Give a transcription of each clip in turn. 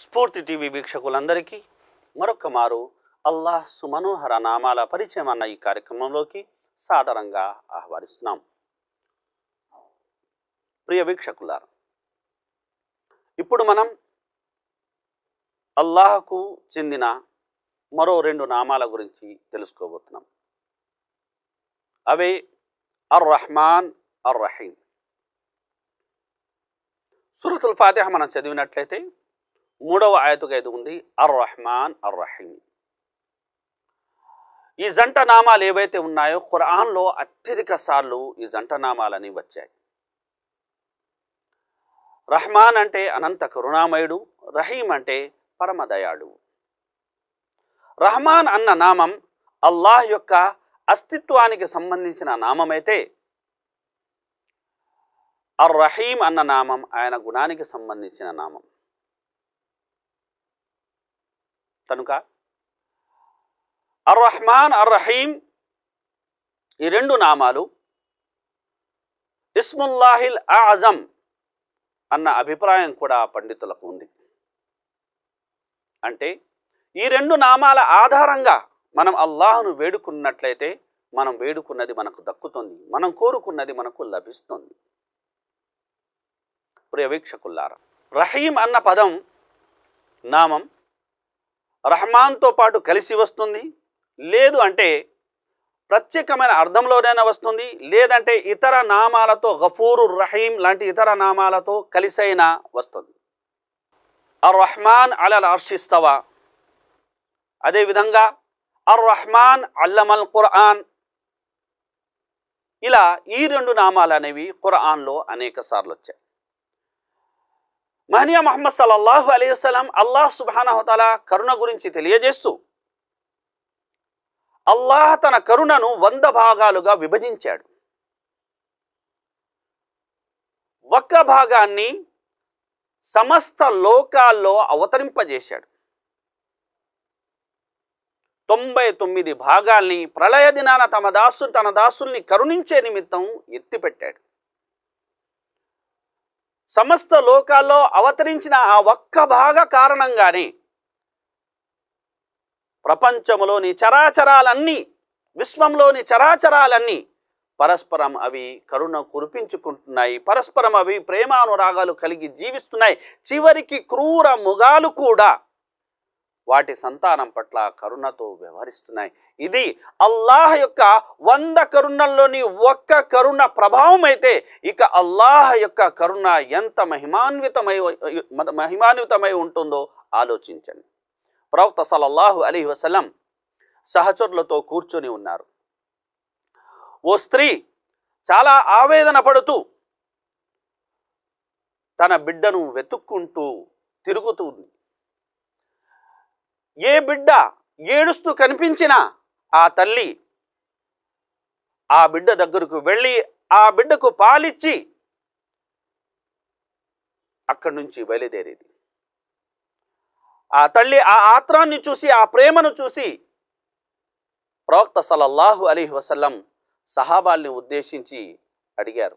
స్ఫూర్తి టీవీ వీక్షకులందరికీ మరొక మారు అల్లాహ్ సుమనోహర నామాల పరిచయం అన్న ఈ కార్యక్రమంలోకి సాదరంగా ఆహ్వానిస్తున్నాం ప్రియ వీక్షకులారా ఇప్పుడు మనం అల్లాహకు చెందిన మరో రెండు నామాల గురించి తెలుసుకోబోతున్నాం అవే అర్ రహమాన్ అర్ రహీం సూరతుల్ ఫాతిహ మనం చదివినట్లయితే మూడవ ఆయతుగా ఇది ఉంది అర్ రహమాన్ అర్ రహీం ఈ జంట నామాలు ఏవైతే ఉన్నాయో ఖురాన్లో అత్యధిక సార్లు ఈ జంట నామాలని వచ్చాయి రహమాన్ అంటే అనంత కరుణామయుడు రహీం అంటే పరమదయాడు రహమాన్ అన్న నామం అల్లాహ్ యొక్క అస్తిత్వానికి సంబంధించిన నామమైతే అర్ రహీం అన్న నామం ఆయన గుణానికి సంబంధించిన నామం కనుక అర్ రహమాన్ అర్ రహీం ఈ రెండు నామాలు ఇస్ముల్లాహిల్ ఆజం అన్న అభిప్రాయం కూడా పండితులకు ఉంది అంటే ఈ రెండు నామాల ఆధారంగా మనం అల్లాహ్ను వేడుకున్నట్లయితే మనం వేడుకున్నది మనకు దక్కుతుంది మనం కోరుకున్నది మనకు లభిస్తుంది ప్రియ వీక్షకుల్లారా రహీం అన్న పదం నామం రహమాన్తో పాటు కలిసి వస్తుంది లేదు అంటే ప్రత్యేకమైన అర్థంలోనైనా వస్తుంది లేదంటే ఇతర నామాలతో గఫూరు రహీం లాంటి ఇతర నామాలతో కలిసైనా వస్తుంది అర్ రహమాన్ అలల్ అర్షిస్తవా అదేవిధంగా అర్ రహమాన్ అల్లమల్ ఖురాన్ ఇలా ఈ రెండు నామాలు అనేవి ఖురాన్లో అనేక సార్లు వచ్చాయి మహనియా మహమ్మద్ సల్లల్లాహు అలీ వసలం అల్లాహ్ సుబానహతల కరుణ గురించి తెలియజేస్తూ అల్లాహ్ తన కరుణను వంద భాగాలుగా విభజించాడు ఒక్క భాగాన్ని సమస్త లోకాల్లో అవతరింపజేశాడు తొంభై తొమ్మిది భాగాల్ని ప్రళయ దినాన తమ దాసు తన దాసుల్ని కరుణించే నిమిత్తం ఎత్తిపెట్టాడు సమస్త లోకాల్లో అవతరించిన ఆ ఒక్క భాగ కారణంగానే ప్రపంచములోని చరాచరాలన్నీ విశ్వంలోని చరాచరాలన్నీ పరస్పరం అవి కరుణ కురిపించుకుంటున్నాయి పరస్పరం అవి ప్రేమానురాగాలు కలిగి జీవిస్తున్నాయి చివరికి క్రూర ముగాలు కూడా వాటి సంతానం పట్ల కరుణతో వ్యవహరిస్తున్నాయి ఇది అల్లాహ్ యొక్క వంద కరుణల్లోని ఒక్క కరుణ ప్రభావం అయితే ఇక అల్లాహ్ యొక్క కరుణ ఎంత మహిమాన్వితమై మహిమాన్వితమై ఉంటుందో ఆలోచించండి ప్రవక్త సలల్లాహు అలీ వసలం సహచరులతో కూర్చొని ఉన్నారు ఓ స్త్రీ చాలా ఆవేదన పడుతూ తన బిడ్డను వెతుక్కుంటూ తిరుగుతుంది ఏ బిడ్డ ఏడుస్తూ కనిపించినా ఆ తల్లి ఆ బిడ్డ దగ్గరకు వెళ్ళి ఆ బిడ్డకు పాలిచ్చి అక్కడి నుంచి బయలుదేరేది ఆ తల్లి ఆ ఆత్రాన్ని చూసి ఆ ప్రేమను చూసి ప్రవక్త సలల్లాహు అలీ వసల్లం సహాబాల్ని ఉద్దేశించి అడిగారు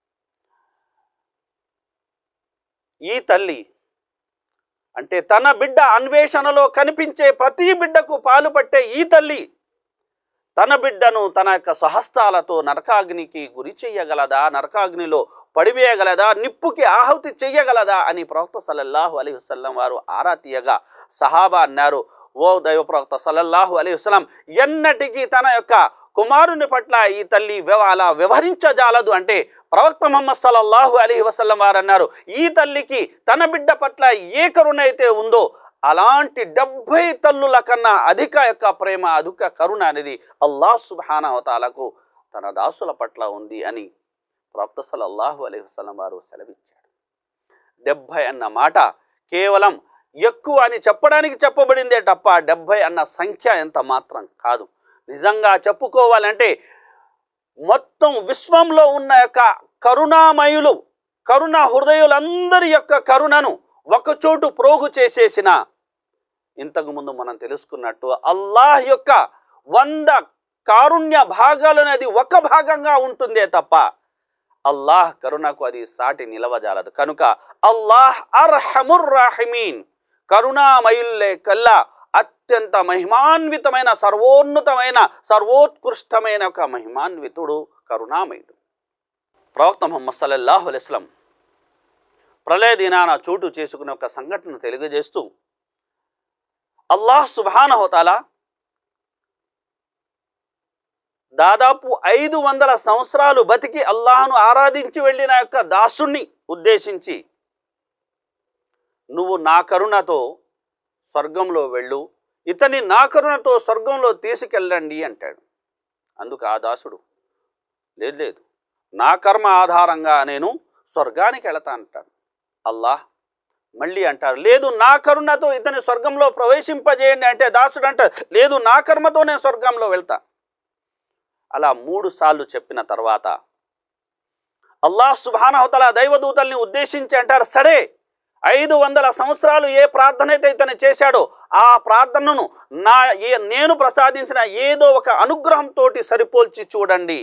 ఈ తల్లి అంటే తన బిడ్డ అన్వేషణలో కనిపించే ప్రతి బిడ్డకు పాలు పట్టే ఈ తల్లి తన బిడ్డను తన యొక్క సహస్తాలతో నరకాగ్నికి గురి చెయ్యగలదా నరకాగ్నిలో పడివేయగలదా నిప్పుకి ఆహుతి చెయ్యగలదా అని ప్రవక్త సల్లల్లాహు అలీ వసల్లం వారు ఆరా తీయగా సహాబా అన్నారు ఓ దైవ ప్రవక్త సల్లల్లాహు అలీ వసలం ఎన్నటికీ తన యొక్క కుమారుని పట్ల ఈ తల్లి అలా వ్యవహరించజాలదు అంటే ప్రవక్త మొహమ్మద్ సల్లల్లాహు అలీ వసల్లం వారు అన్నారు ఈ తల్లికి తన బిడ్డ పట్ల ఏ కరుణ అయితే ఉందో అలాంటి డెబ్భై తల్లుల కన్నా అధిక యొక్క ప్రేమ అధిక కరుణ అనేది అల్లాహ్ సుబానవతాలకు తన దాసుల పట్ల ఉంది అని ప్రవక్త సల్లల్లాహు అలీ వసలం వారు సెలవిచ్చాడు డెబ్భై అన్న మాట కేవలం ఎక్కువ అని చెప్పడానికి చెప్పబడిందే తప్ప డెబ్భై అన్న సంఖ్య ఎంత మాత్రం కాదు నిజంగా చెప్పుకోవాలంటే మొత్తం విశ్వంలో ఉన్న యొక్క కరుణామయులు కరుణ హృదయులందరి యొక్క కరుణను ఒకచోటు ప్రోగు చేసేసిన ఇంతకుముందు మనం తెలుసుకున్నట్టు అల్లాహ్ యొక్క వంద కారుణ్య భాగాలనేది ఒక భాగంగా ఉంటుందే తప్ప అల్లాహ్ కరుణకు అది సాటి నిలవజాలదు కనుక అల్లాహ్ అర్హముర్ రాహిమీన్ కరుణామయుల్లే కల్లా అత్యంత మహిమాన్వితమైన సర్వోన్నతమైన సర్వోత్కృష్టమైన ఒక మహిమాన్వితుడు కరుణామయుడు ప్రవక్త ముహమ్మద్ సల్లల్లాహు అలైస్లం ప్రళయ దినాన చోటు చేసుకునే ఒక సంఘటన తెలియజేస్తూ అల్లాహ్ సుబానహోతాల దాదాపు ఐదు వందల సంవత్సరాలు బతికి అల్లాహను ఆరాధించి వెళ్ళిన యొక్క దాసుణ్ణి ఉద్దేశించి నువ్వు నా కరుణతో స్వర్గంలో వెళ్ళు ఇతని నా కరుణతో స్వర్గంలో తీసుకెళ్ళండి అంటాడు అందుకు ఆ దాసుడు లేదు లేదు నా కర్మ ఆధారంగా నేను స్వర్గానికి వెళతా అంటాడు అల్లాహ్ మళ్ళీ అంటారు లేదు నా కరుణతో ఇతని స్వర్గంలో ప్రవేశింపజేయండి అంటే దాసుడు అంటారు లేదు నా కర్మతో నేను స్వర్గంలో వెళ్తా అలా మూడు సార్లు చెప్పిన తర్వాత అల్లాహ్ సుబానహతల దైవదూతల్ని ఉద్దేశించి అంటారు సరే ఐదు వందల సంవత్సరాలు ఏ ప్రార్థన అయితే ఇతను చేశాడో ఆ ప్రార్థనను నా ఏ- నేను ప్రసాదించిన ఏదో ఒక అనుగ్రహంతో సరిపోల్చి చూడండి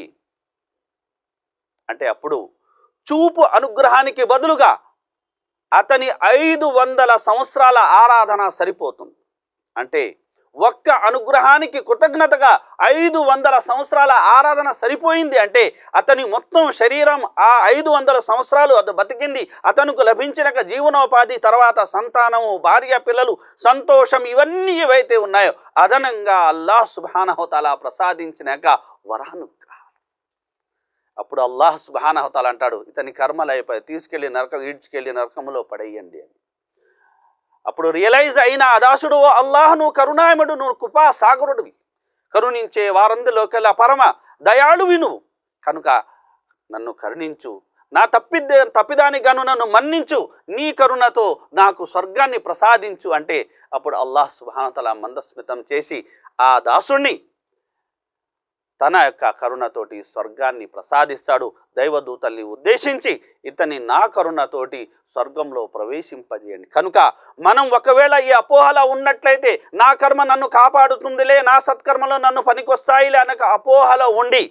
అంటే అప్పుడు చూపు అనుగ్రహానికి బదులుగా అతని ఐదు వందల సంవత్సరాల ఆరాధన సరిపోతుంది అంటే ఒక్క అనుగ్రహానికి కృతజ్ఞతగా ఐదు వందల సంవత్సరాల ఆరాధన సరిపోయింది అంటే అతని మొత్తం శరీరం ఆ ఐదు వందల సంవత్సరాలు అతను బతికింది అతనుకు లభించిన జీవనోపాధి తర్వాత సంతానము భార్య పిల్లలు సంతోషం ఇవన్నీ ఏవైతే ఉన్నాయో అదనంగా అల్లాహ్ సుబానహోతాలా ప్రసాదించినాక వరానుగ్రహం అప్పుడు అల్లాహ్ సుబానహతాల అంటాడు ఇతని కర్మలు అయిపోయి తీసుకెళ్లి నరకం ఈడ్చుకెళ్లి నరకంలో పడేయండి అని అప్పుడు రియలైజ్ అయిన అదాసుడు "ఓ అల్లాహ్ నువ్వు కరుణామయుడు నువ్వు కృపా సాగరుడివి కరుణించే వారందరిలోకెల్లా పరమ దయాళువి నువ్వు కనుక నన్ను కరుణించు నా తప్పిద్దే తప్పిదానికి గాను నన్ను మన్నించు నీ కరుణతో నాకు స్వర్గాన్ని ప్రసాదించు అంటే అప్పుడు అల్లాహ్ సుబానతల మందస్మితం చేసి ఆ దాసుణ్ణి తన యొక్క కరుణతోటి స్వర్గాన్ని ప్రసాదిస్తాడు దైవదూతల్ని ఉద్దేశించి ఇతని నా కరుణతోటి స్వర్గంలో ప్రవేశింపజేయండి కనుక మనం ఒకవేళ ఈ అపోహలో ఉన్నట్లయితే నా కర్మ నన్ను కాపాడుతుందిలే నా సత్కర్మలు నన్ను పనికొస్తాయిలే అనక అపోహలో ఉండి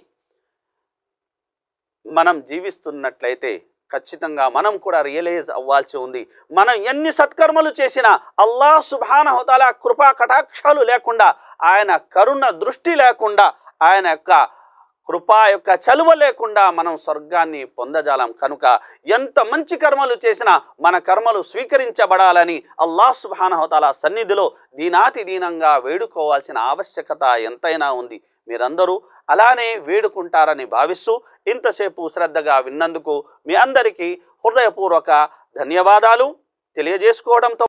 మనం జీవిస్తున్నట్లయితే ఖచ్చితంగా మనం కూడా రియలైజ్ అవ్వాల్సి ఉంది మనం ఎన్ని సత్కర్మలు చేసినా అల్లాహ్ సుబానహుతాల కృపా కటాక్షాలు లేకుండా ఆయన కరుణ దృష్టి లేకుండా ఆయన యొక్క కృపా యొక్క చలువ లేకుండా మనం స్వర్గాన్ని పొందజాలం కనుక ఎంత మంచి కర్మలు చేసినా మన కర్మలు స్వీకరించబడాలని అల్లాహ్ సుబానహుతాల సన్నిధిలో దీనాతి దీనంగా వేడుకోవాల్సిన ఆవశ్యకత ఎంతైనా ఉంది మీరందరూ అలానే వేడుకుంటారని భావిస్తూ ఇంతసేపు శ్రద్ధగా విన్నందుకు మీ అందరికీ హృదయపూర్వక ధన్యవాదాలు తెలియజేసుకోవడంతో